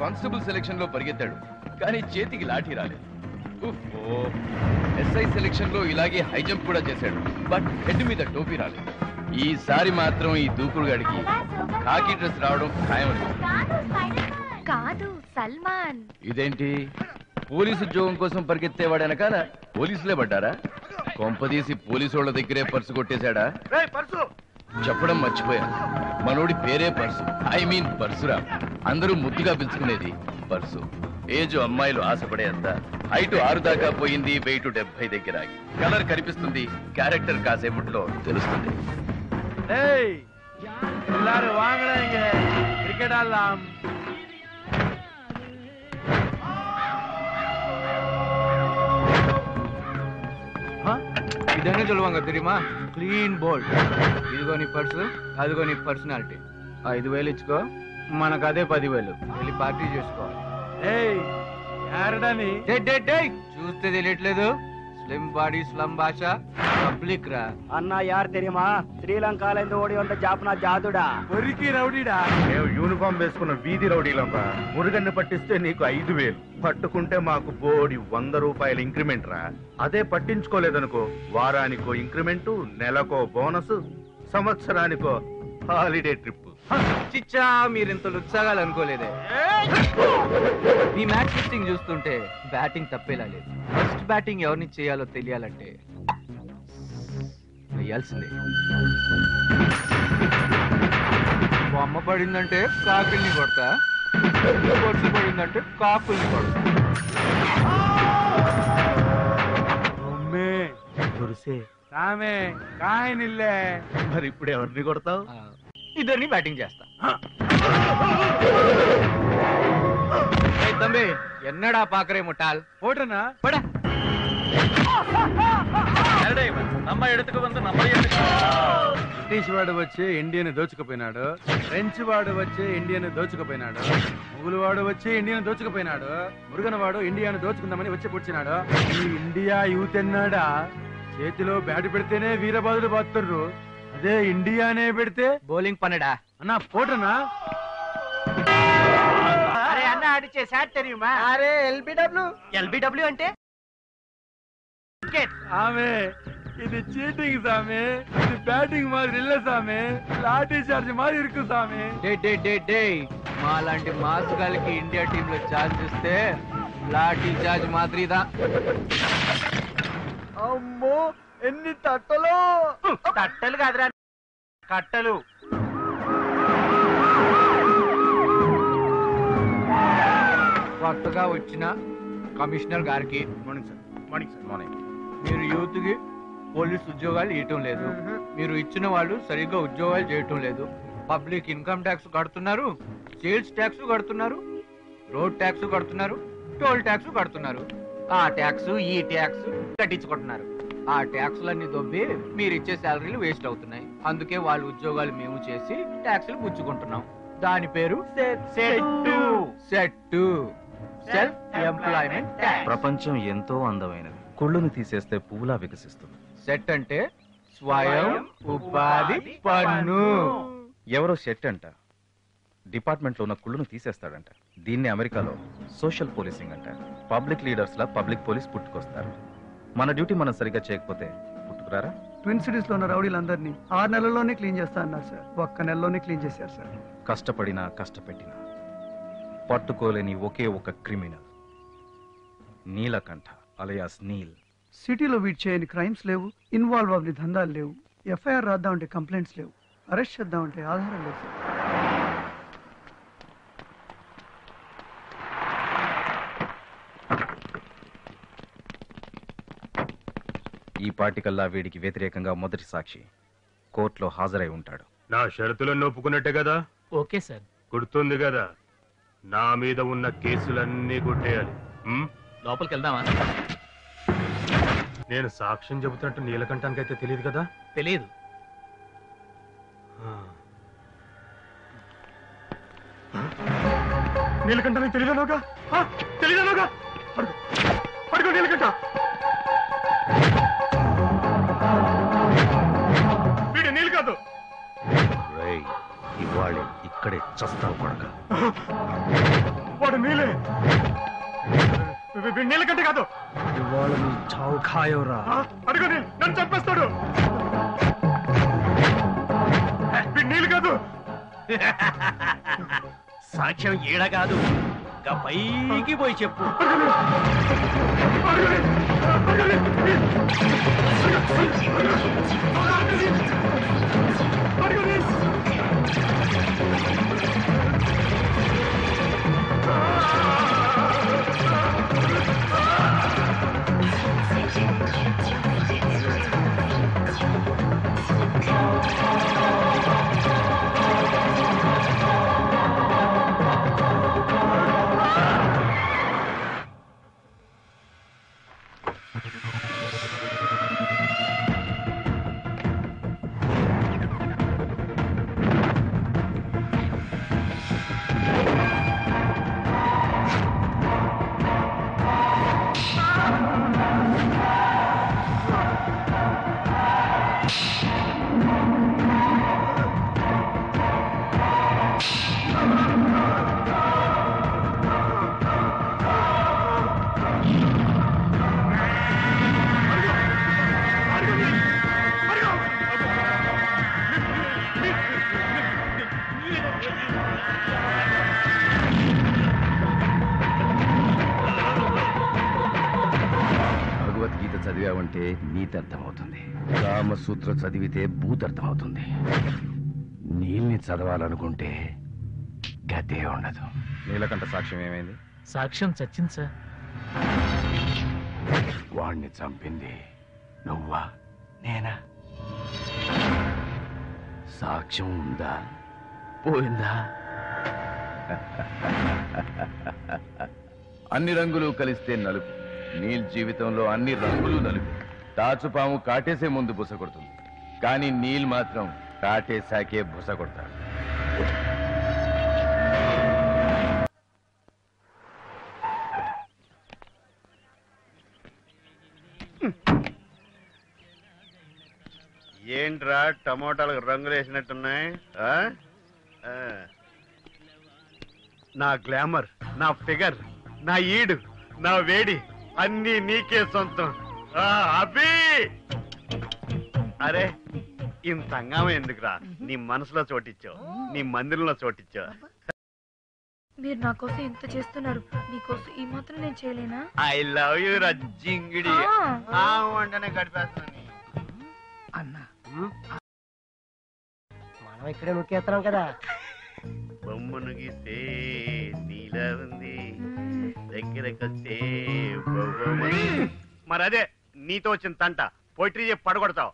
Constable selection లో పరిగెత్తాడు కానీ చేతికి లాఠీ రాలేదు ఉఫ్ఫో. ఎస్ఐ సెలెక్షన్ లో ఇలాగే హై జంప్ కూడా చేశాడు బట్ హెడ్ మీద టోపీ రాలేదు ఈసారి మాత్రం ఈ దూకుడు గడికి కాకి డ్రెస్ రావడం ఖాయం కాదు సల్మాన్ ఇదేంటి పోలీసు ఉద్యోగం కోసం పరిగెత్తేవాడు వెనకాల పోలీసులే పడ్డారా కొంపదీసి పోలీసు వాళ్ళ దగ్గరే పర్సు కొట్టేశాడా చెప్పడం మర్చిపోయాను మనోడి పేరే పర్సు ఐ మీన్ పర్సురామ్ అందరూ ముద్దుగా పిలుచుకునేది పర్సు ఏజ్ అమ్మాయిలు ఆశపడేంత హైట్ ఆరు దాకా పోయింది వెయిట్ డెబ్బై దగ్గర ఆగి. కలర్ కనిపిస్తుంది క్యారెక్టర్ కాసేపట్లో తెలుస్తుంది ஏய் எல்லாரும் வாங்கடா இங்க கிரிக்கெட் ஆடலாம் ఇదనే చొలవంగ తెరిమా క్లీన్ బోల్డ్ ఇదిగో నీ పర్సు అదిగో నీ పర్సనాలిటీ ఐదు వేలు ఇచ్చుకో మనకు అదే పదివేలు వెళ్ళి పార్టీ చేసుకోవాలి ஏய் யாருடா நீ డేయ్, డేయ్, డేయ్. చూస్తే తెలియట్లేదు స్లిమ్ బాడీ స్లమ్ భాష పబ్లిక్ రా అన్న యార్ తెరిమా శ్రీలంకలో ఇருந்து ఓడి ఉంటే జాపనా జాదుడా பொறுக்கி ரவுடிடா మేము యూనిఫామ్ వేసుకున్న వీధి రౌడీలంతా మురుగన్ని పట్టిస్తే నీకు ఐదు వేలు పట్టుకుంటే మాకు బోడి వంద రూపాయల ఇంక్రిమెంట్ రా అదే పట్టించుకోలేదనుకో వారానికో ఇంక్రిమెంటు నెలకో బోనస్ సంవత్సరానికో హాలిడే ట్రిప్ చిచ్చా మీరు ఇంత ఉత్సాగాలు అనుకోలేదే ఈ మ్యాచ్ ఫిక్సింగ్ చూస్తుంటే బ్యాటింగ్ తప్పేలా లేదు ఫస్ట్ బ్యాటింగ్ ఎవరిని చేయాలో తెలియాలంటే వేయాల్సిందే బొమ్మ పడిందంటే కాకుల్ని కొడతా బొట్టు పడిందంటే కాకుల్ని కొడతా అమ్మే దురిసే సామే కాయనిల్లే మరి ఇప్పుడు ఎవరిని కొడతావు ఆ, ఇద్దరిని బ్యాటింగ్ చేస్తా ఏయ్ తమ్మి ఎన్నడా పాకరే ముట్టాల్ போட்டனா పడా బ్రిటిష్ వాడు వచ్చి ఇండియాని దోచుకుపోయినాడు ఫ్రెంచ్ వాడు వచ్చి ఇండియాని దోచుకుపోయినాడు ముగులు వాడు వచ్చి ఇండియాని దోచుకుపోయినాడు మురుగన్ వాడు ఇండియాని దోచుకుందామని వచ్చి కూర్చున్నాడు ఈ ఇండియా యూత్ అన్నాడా చేతిలో బ్యాట్ పెడితేనే వీరబాదులు బాతుర్రు అదే ఇండియానే పెడితే బౌలింగ్ పన్నడా అన్నా పోటనా అరే అన్న ఆడిచే సాట్ తెరిమా అరే ఎల్బిడబ్ల్యూ ఎల్బిడబ్ల్యూ అంటే ఆమె ఇది చీటింగ్ సామి ఇది బ్యాటింగ్ మాదిరి இல்ல సామి లాఠీ చార్జ్ మాదిరి ఇరుకు సామి డే డే డే డే మా లాంటి మాస్ గాలికి ఇండియా టీమ్ లో ఛార్జ్ ఇస్తే లాఠీ చార్జ్ మాదిరిదా అమ్మో ఎన్ని తట్టలు తట్టలు కాదురా కట్టలు కొత్తగా వచ్చిన కమిషనర్ గారికి morning sir morning sir morning మీరు యూత్ కి పోలీస్ ఉద్యోగాలు ఇవ్వటం లేదు మీరు ఇచ్చిన వాళ్ళు సరిగ్గా ఉద్యోగాలు చేయటం లేదు పబ్లిక్ ఇన్కమ్ ట్యాక్స్ కడుతున్నారు సేల్స్ ట్యాక్స్ కడుతున్నారు రోడ్ ట్యాక్స్ కడుతున్నారు టోల్ ట్యాక్స్ కడుతున్నారు ఆ ట్యాక్స్ ఈ ట్యాక్స్ కట్టించుకుంటున్నారు ఆ ట్యాక్స్లన్నీ దొబ్బి మీరు ఇచ్చే శాలరీలు వేస్ట్ అవుతున్నాయి అందుకే వాళ్ళ ఉద్యోగాలు మేము చేసి ట్యాక్స్లు పుచ్చుకుంటున్నాం దాని పేరు set set self employment tax ప్రపంచం ఎంతో అందమైనది కుళ్ళును తీసేస్తే పువ్వులా వికసిస్తుంది సెట్ అంటే స్వయం ఉపాధి పన్ను ఎవరో సెట్ అంట డిపార్ట్మెంట్ లో ఉన్న కుళ్ళును తీసేస్తాడంట దీన్ని అమెరికాలో సోషల్ పోలీసింగ్ అంటారు పబ్లిక్ లీడర్స్ లా పబ్లిక్ పోలీస్ పుట్టుకొస్తారు మన డ్యూటీ మనం సరిగ్గా చేయకపోతే పుట్టుకురారా ట్విన్ సిటీస్ లో ఉన్న రౌడీలందరినీ ఆరు నెలల్లోనే క్లీన్ చేస్తా అన్నారు సార్ ఒక్క నెలలోనే క్లీన్ చేశారు సార్ కష్టపడినా కష్టపెట్టినా పట్టుకోలేని ఒకే ఒక క్రిమినల్ నీలకంఠ అలయాస్ నీల్ సిటీలో వీట్ చేయని క్రైమ్స్ లేవు ఇన్వాల్వ్ అవ్వని దందాలు లేవు ఎఫ్ఐఆర్ రాద్దామంటే కంప్లైంట్స్ లేవు అరెస్ట్ చేద్దామంటే ఆధారం లేదు సార్ ఈ పాటికల్లా వీడికి వ్యతిరేకంగా మొదటి సాక్షి కోర్టులో హాజరై ఉంటాడు నా షరతులను ఒప్పుకున్నట్టే కదా ఓకే సార్ గుర్తుంది కదా నా మీద ఉన్న కేసులన్నీ కొట్టేయాలి ఉమ్? లోపలికి వెళ్దామా నేను సాక్ష్యం చెబుతున్నట్టు నీలకంఠానికైతే తెలియదు కదా తెలియదు నీలకంఠానికి తెలియదనుగా తెలియదనుగా పడుకో పడుకో నీలకంఠ వీడు నీళ్ళు కాదు రేయ్ ఇవాళ ఇక్కడే చస్తావు కొడక వాడు వాడు నీలే నీళ్ళ కంటే కాదు ఇవాళ నీ చావు ఖాయవరా అడుగు నీళ్ళు నన్ను చంపేస్తాడు వీడు నీళ్ళు కాదు సాక్ష్యం ఈడ కాదు ఇంకా పైకి పోయి చెప్పు భగవద్గీత చదివావంటే నీతి అర్థమవుతుంది రామసూత్ర చదివితే భూత అర్థమవుతుంది నీల్ని చదవాలనుకుంటే గతే ఉండదు నీలకంఠ సాక్ష్యం ఏమైంది సాక్ష్యం చచ్చింది సార్ వాణ్ణి చంపింది నువ్వా నేనా సాక్ష్యం ఉందా పోయిందా అన్ని రంగులు కలిస్తే నలుపు నీల్ జీవితంలో అన్ని రంగులు నలుపు తాచుపాము కాటేసే ముందు బుస కొడుతుంది కానీ నీల్ మాత్రం కాటేశాకే బుస కొడతాడు ఏంట్రా టమోటాలకు రంగులు వేసినట్టున్నాయి ఆ? ఆ. నా గ్లామర్ నా ఫిగర్ నా ఈడు నా వేడి అన్నీ నీకే సొంతం ఆ, అభి అరే ఇంత హంగామా ఎందుకురా నీ మనసులో చోటిచ్చావు నీ మందిరంలో చోటిచ్చావు మీరు నా కోసం ఇంత చేస్తున్నారు మీకోసం ఈ మాత్రం నేను చేయలేనా ఐ లవ్ యూ రజ్జింగిడి ఆ. ఆ వంటనే గడిపేస్తున్నాను అన్నా మనం ఇక్కడే నొక్కేస్తున్నాం కదా బొమ్మను గీస్తే నీలా ఉంది దగ్గరకొస్తే బొమ్మని. మరి అదే నీతో వచ్చిన తంట పోయిటరీ చెప్పి పడగొడతావు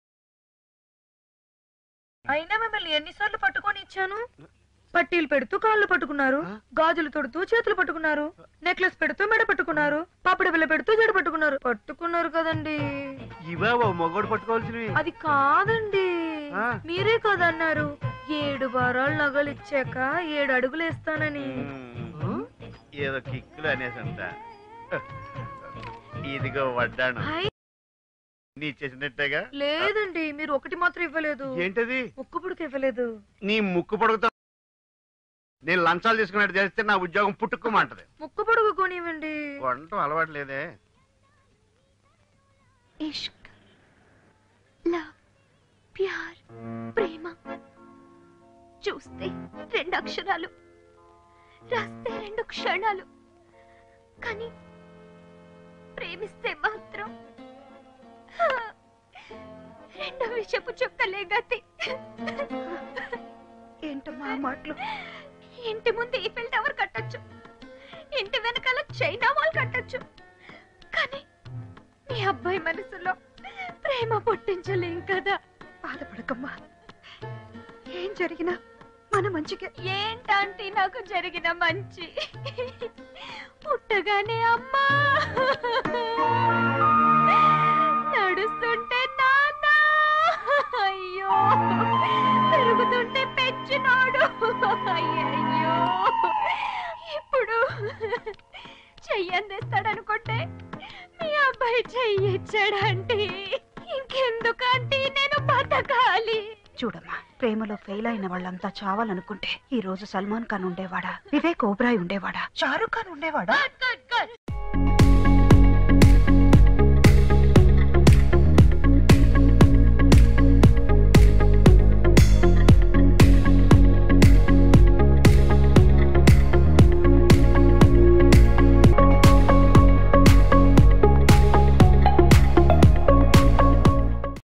అయినా మిమ్మల్ని ఎన్నిసార్లు పట్టుకొని ఇచ్చాను పట్టీలు పెడుతూ కాళ్ళు పట్టుకున్నారు గాజులు తొడుతూ చేతులు పట్టుకున్నారు నెక్లెస్ పెడుతూ మెడ పట్టుకున్నారు పాపడి బిల్ల పెడుతూ జడ పట్టుకున్నారు పట్టుకున్నారు కదండి ఇవా ఓ మొగోడు పట్టుకోవాల్సినవి అది కాదండి ఆ. మీరే కదన్నారు ఏడు వారాలు నగలు ఇచ్చాక ఏడు అడుగులు వేస్తానని మ్మ్. ఏదో కిక్కులు అనేసంట ఇదిగో వడ్డాను హై, నీ చేసినట్టేగా లేదండి మీరు ఒకటి మాత్రం ఇవ్వలేదు ఏంటది ముక్కు పుడక ఇవ్వలేదు నీ ముక్కు పొడుగుతా నేను లంచాలు తీసుకున్నట్టు చేస్తే నా ఉద్యోగం పుట్టుకోమంటది ముక్కు పొడుగు కొనివ్వండి వంటం అలవాటు లేదే ఇష్క్ లవ్ ప్యార్ ప్రేమ చూస్తే రెండు అక్షరాలు రాస్తే రెండు క్షణాలు కానీ ప్రేమిస్తే మాత్రం రెండు విషపు చుక్కలే గతి ఏంటమ్మా ఆ మాటలు ఇంటి ముందు ఈఫిల్ టవర్ కట్టొచ్చు ఇంటి వెనకాల చైనా వాల్ కట్టొచ్చు కానీ మీ అబ్బాయి మనసులో ప్రేమ పుట్టించలేం కదా బాధపడకమ్మా ఏం జరిగినా మన మంచిగా ఏంటంటే నాకు జరిగిన మంచి పుట్టగానే అమ్మా నడుస్తుంటే నాన్న అయ్యో పెరుగుతుంటే పెంచినాడు అయ్యయ్యో ఇప్పుడు చెయ్యందిస్తాడనుకుంటే మీ అబ్బాయి చెయ్యి ఇచ్చాడంటే ఇంకెందుకంటే నేను బతకాలి చూడమ్మా ప్రేమలో ఫెయిల్ అయిన వాళ్ళంతా చావాలనుకుంటే ఈ రోజు సల్మాన్ ఖాన్ ఉండేవాడా వివేక్ ఓబ్రాయ్ ఉండేవాడా షారుఖ్ ఖాన్ ఉండేవాడా